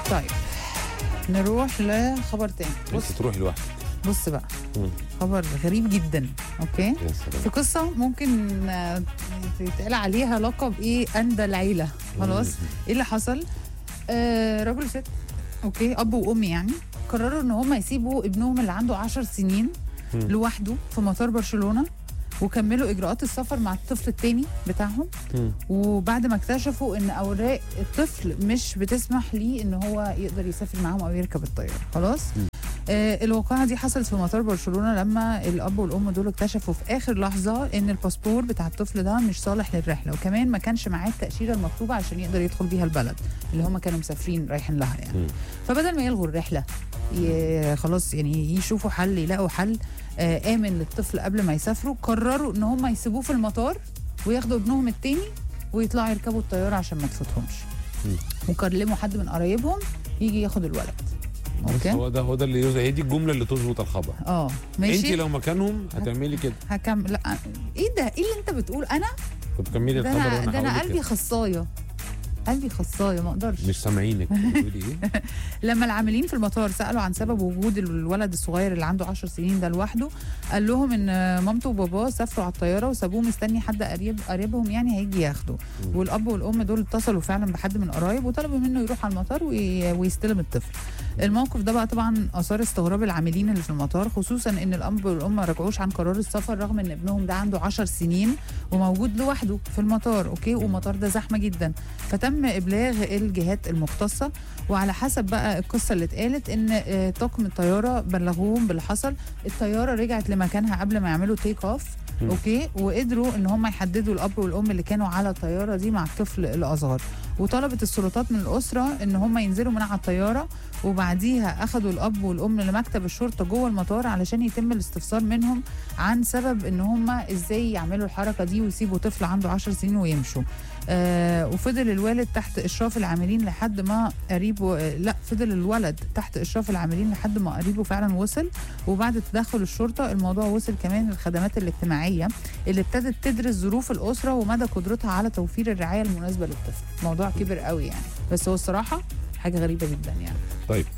طيب نروح لخبر تاني بص انت تروحي لوحدك بص بقى مم. خبر غريب جدا اوكي يا في سلام قصه ممكن آه، يتقال عليها لقب ايه اندى العيله خلاص ايه اللي حصل آه راجل وست اوكي اب وام يعني قرروا ان هم يسيبوا ابنهم اللي عنده 10 سنين مم. لوحده في مطار برشلونه وكملوا اجراءات السفر مع الطفل التاني بتاعهم مم. وبعد ما اكتشفوا ان اوراق الطفل مش بتسمح ليه ان هو يقدر يسافر معاهم او يركب الطياره خلاص مم. آه الواقعة دي حصلت في مطار برشلونة لما الأب والأم دول اكتشفوا في آخر لحظة إن الباسبور بتاع الطفل ده مش صالح للرحلة وكمان ما كانش معاه التأشيرة المطلوبة عشان يقدر يدخل بيها البلد اللي هم كانوا مسافرين رايحين لها يعني مم. فبدل ما يلغوا الرحلة ي- خلاص يعني يشوفوا حل يلاقوا حل آه آمن للطفل قبل ما يسافروا قرروا إن هم يسيبوه في المطار وياخدوا ابنهم التاني ويطلعوا يركبوا الطيارة عشان ما تفوتهمش مم. وكلموا حد من قرايبهم يجي ياخد الولد بس اوكي هو ده هو ده اللي يوزع هي دي الجمله اللي تظبط الخبر اه انت ماشي لو مكانهم هتعملي كده هكمل لا ايه ده ايه اللي انت بتقول انا طب كملي ده الخبر انا وانا ده انا هقول لك قلبي كده. خصايه قلبي خصايه ما اقدرش مش سامعينك بتقولي ايه لما العاملين في المطار سالوا عن سبب وجود الولد الصغير اللي عنده 10 سنين ده لوحده قال لهم ان مامته وباباه سافروا على الطياره وسابوه مستني حد قريب قريبهم يعني هيجي ياخده مم. والاب والام دول اتصلوا فعلا بحد من قرايب وطلبوا منه يروح على المطار وي- ويستلم الطفل الموقف ده بقى طبعا اثار استغراب العاملين اللي في المطار خصوصا ان الاب والام ما رجعوش عن قرار السفر رغم ان ابنهم ده عنده 10 سنين وموجود لوحده في المطار اوكي والمطار ده زحمه جدا فتم ابلاغ الجهات المختصه وعلى حسب بقى القصه اللي اتقالت ان آه، طاقم الطياره بلغوهم باللي حصل الطياره رجعت لمكانها قبل ما يعملوا تيك اوف مم. اوكي وقدروا ان هم يحددوا الاب والام اللي كانوا على الطياره دي مع الطفل الاصغر وطلبت السلطات من الاسره ان هم ينزلوا من على الطياره وبعديها اخذوا الاب والام لمكتب الشرطه جوه المطار علشان يتم الاستفسار منهم عن سبب ان هم ازاي يعملوا الحركه دي ويسيبوا طفل عنده 10 سنين ويمشوا آه وفضل الوالد تحت اشراف العاملين لحد ما قريبه آه لا فضل الولد تحت اشراف العاملين لحد ما قريبه فعلا وصل وبعد تدخل الشرطه الموضوع وصل كمان للخدمات الاجتماعيه اللي ابتدت تدرس ظروف الاسره ومدى قدرتها على توفير الرعايه المناسبه للطفل موضوع كبر قوي يعني بس هو الصراحه حاجه غريبه جدا يعني طيب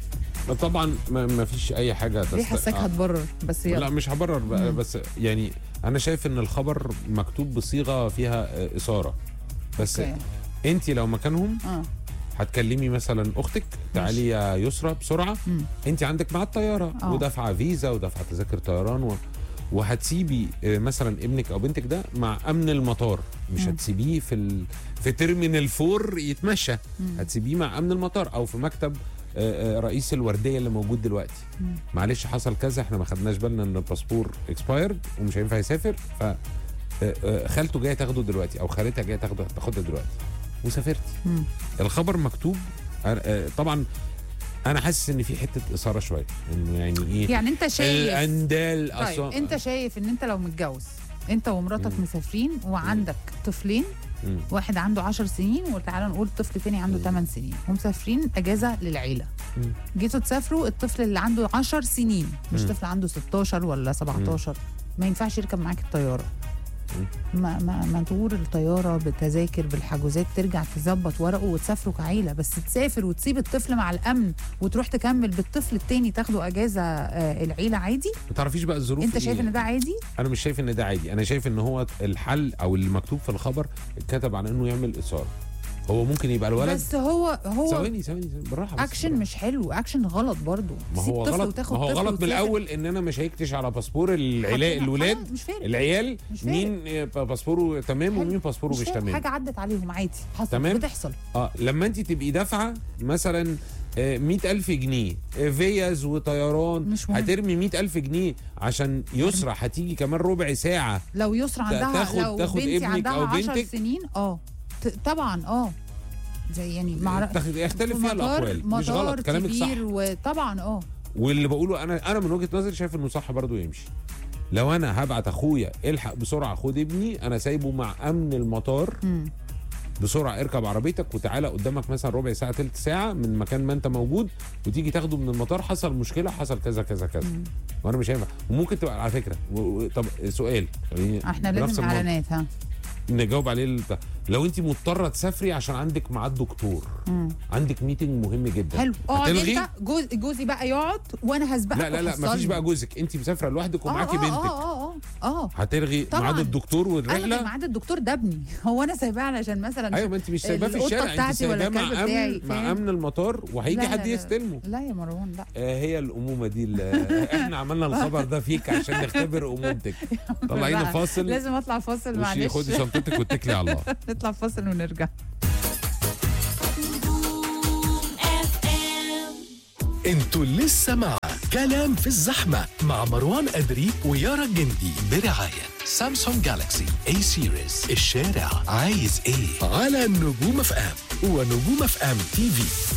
طبعا ما ما فيش اي حاجه ليه تست- حاساك آه. هتبرر بس لا يلا مش هبرر بقى مم. بس يعني انا شايف ان الخبر مكتوب بصيغه فيها آه، اثاره بس اوكي انت لو مكانهم اه هتكلمي مثلا اختك تعالي يا يسرى بسرعه مم. انت عندك مع الطياره آه. ودافعه فيزا ودافعه تذاكر طيران و... وهتسيبي آه، مثلا ابنك او بنتك ده مع امن المطار مش مم. هتسيبيه في ال... في ترمينال فور يتمشى مم. هتسيبيه مع امن المطار او في مكتب آه، آه، رئيس الورديه اللي موجود دلوقتي مم. معلش حصل كذا احنا ما خدناش بالنا ان الباسبور اكسبايرد ومش هينفع يسافر ف آه، آه، خالته جايه تاخده دلوقتي او خالتها جايه تاخده تاخدها دلوقتي وسافرتي مم. الخبر مكتوب آه، آه، طبعا انا حاسس ان في حته اثاره شويه انه يعني ايه يعني انت شايف الاندال طيب أصلا انت شايف ان انت لو متجوز انت ومراتك مم. مسافرين وعندك طفلين مم. واحد عنده 10 سنين وتعالى نقول طفل تاني عنده مم. 8 سنين ومسافرين اجازه للعيله مم. جيتوا تسافروا الطفل اللي عنده 10 سنين مش مم. طفل عنده 16 ولا 17 ما ينفعش يركب معاك الطياره ما ما ما تدور الطياره بالتذاكر بالحجوزات ترجع تظبط ورقه وتسافروا كعيله بس تسافر وتسيب الطفل مع الامن وتروح تكمل بالطفل التاني تاخدوا اجازه آه، العيله عادي ما تعرفيش بقى الظروف انت إيه؟ شايف ان ده عادي انا مش شايف ان ده عادي انا شايف ان هو الحل او اللي مكتوب في الخبر اتكتب على انه يعمل اثاره هو ممكن يبقى الولد بس هو هو ثواني ثواني ثواني، بالراحه بس اكشن بالراحة. مش حلو اكشن غلط برضو ما تسيب هو طفل غلط وتاخد ما هو طفل غلط من وتسافر. الاول ان انا مش هيكتش على باسبور العلاء خلاص، الولاد مش فارق العيال مش فارق. مين آه، باسبوره تمام حلو. ومين باسبوره مش, مش فارق. تمام حاجه عدت عليهم عادي حصل تمام. بتحصل اه لما انت تبقي دافعه مثلا آه، 100000 جنيه آه، فيز وطيران مش مهم. هترمي 100000 جنيه عشان يسرى هتيجي كمان ربع ساعه لو يسرى عندها تاخد- لو تاخد بنتي ابنك عندها أو 10 بنتك. سنين اه ت- طبعا اه زي يعني مع تاخد- يختلف فيها الاقوال مش غلط كلامك صح كبير وطبعا اه واللي بقوله انا انا من وجهه نظري شايف انه صح برضه يمشي لو انا هبعت اخويا الحق بسرعه خد ابني انا سايبه مع امن المطار مم. بسرعه اركب عربيتك وتعالى قدامك مثلا ربع ساعه تلت ساعه من مكان ما انت موجود وتيجي تاخده من المطار حصل مشكله حصل كذا كذا كذا مم. وانا مش هينفع وممكن تبقى على فكره و... و... طب سؤال خليني احنا بنفس لازم المنطق. اعلانات ها نجاوب عليه البتاع. لو انت مضطره تسافري عشان عندك ميعاد دكتور عندك ميتنج مهم جدا حلو اقعد هتلغي؟ انت جوز جوزي بقى يقعد وانا هسبقك لا لا لا وأحصلني. مفيش بقى جوزك انت مسافره لوحدك آه، ومعاكي آه، بنتك اه اه اه اه هتلغي طبعاً. ميعاد الدكتور الغي والرحله ميعاد الدكتور ده ابني هو انا سايباه علشان مثلا ايوه ما انت مش سايباه في القطة الشارع انت بتاعتي ولا سايباه مع الكلب بتاعي، امن مع فاهم؟ امن المطار وهيجي لا، حد لا، لا. يستلمه لا يا مروان لا آه، هي الامومه دي اللي احنا عملنا الخبر ده فيك عشان نختبر امومتك طلعينا بقى. فاصل لازم اطلع فاصل وشي معلش خدي شنطتك واتكلي على الله نطلع فاصل ونرجع انتوا لسه مع كلام في الزحمة مع مروان أدري ويارا الجندي برعاية سامسونج جالاكسي اي سيريز الشارع عايز ايه على نجوم اف ام ونجوم اف ام تي في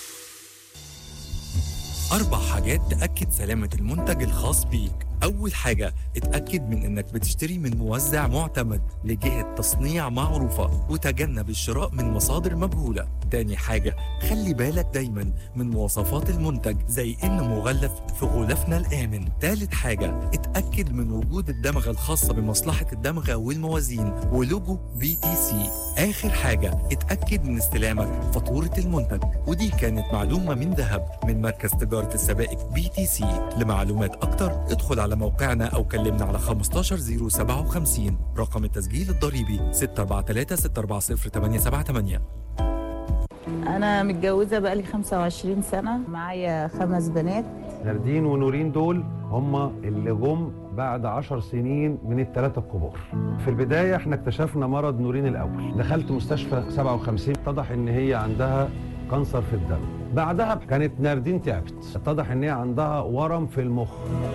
أربع حاجات تأكد سلامة المنتج الخاص بيك أول حاجة اتأكد من إنك بتشتري من موزع معتمد لجهة تصنيع معروفة وتجنب الشراء من مصادر مجهولة تاني حاجة خلي بالك دايما من مواصفات المنتج زي إنه مغلف في غلافنا الآمن تالت حاجة اتأكد من وجود الدمغة الخاصة بمصلحة الدمغة والموازين ولوجو بي تي سي آخر حاجة اتأكد من استلامك فاتورة المنتج ودي كانت معلومة من ذهب من مركز تجارة السبائك بي تي سي لمعلومات أكتر ادخل على موقعنا أو كلمنا على 15057 رقم التسجيل الضريبي 643 640 878 أنا متجوزة بقالي 25 سنة معايا خمس بنات ناردين ونورين دول هم اللي جم بعد عشر سنين من الثلاثة الكبار في البداية احنا اكتشفنا مرض نورين الأول دخلت مستشفى 57 اتضح ان هي عندها كانسر في الدم بعدها كانت ناردين تعبت اتضح ان هي عندها ورم في المخ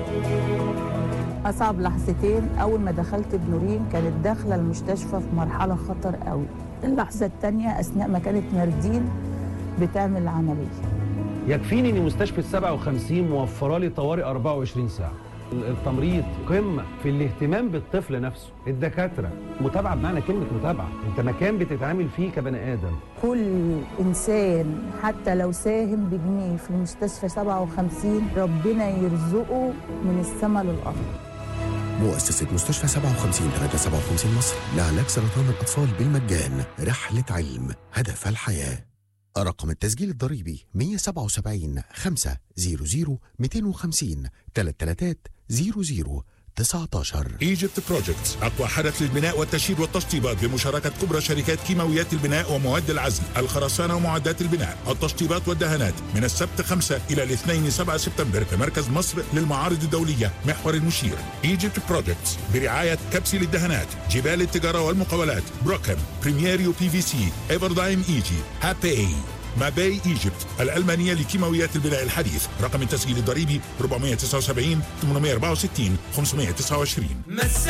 أصعب لحظتين أول ما دخلت بنورين كانت داخلة المستشفى في مرحلة خطر قوي اللحظة التانية أثناء ما كانت ناردين بتعمل العملية يكفيني ان مستشفى 57 موفره لي طوارئ 24 ساعه التمريض قمه في الاهتمام بالطفل نفسه الدكاتره متابعه بمعنى كلمه متابعه انت مكان بتتعامل فيه كبني ادم كل إنسان حتى لو ساهم بجنيه في المستشفى 57 ربنا يرزقه من السماء للأرض مؤسسة مستشفى 57 357 مصر لعلاج سرطان الأطفال بالمجان رحلة علم هدف الحياة رقم التسجيل الضريبي 177 500 250 333 00 19 ايجيبت بروجكتس اقوى حدث للبناء والتشييد والتشطيبات بمشاركه كبرى شركات كيماويات البناء ومواد العزل الخرسانه ومعدات البناء التشطيبات والدهانات من السبت 5 الى الاثنين 7 سبتمبر في مركز مصر للمعارض الدوليه محور المشير ايجيبت بروجكتس برعايه كبسي للدهانات جبال التجاره والمقاولات بروكن بريميريو بي في سي ايفردايم ايجي هابي ماباي ايجيبت الألمانية لكيماويات البناء الحديث رقم التسجيل الضريبي 479 864 529 مساء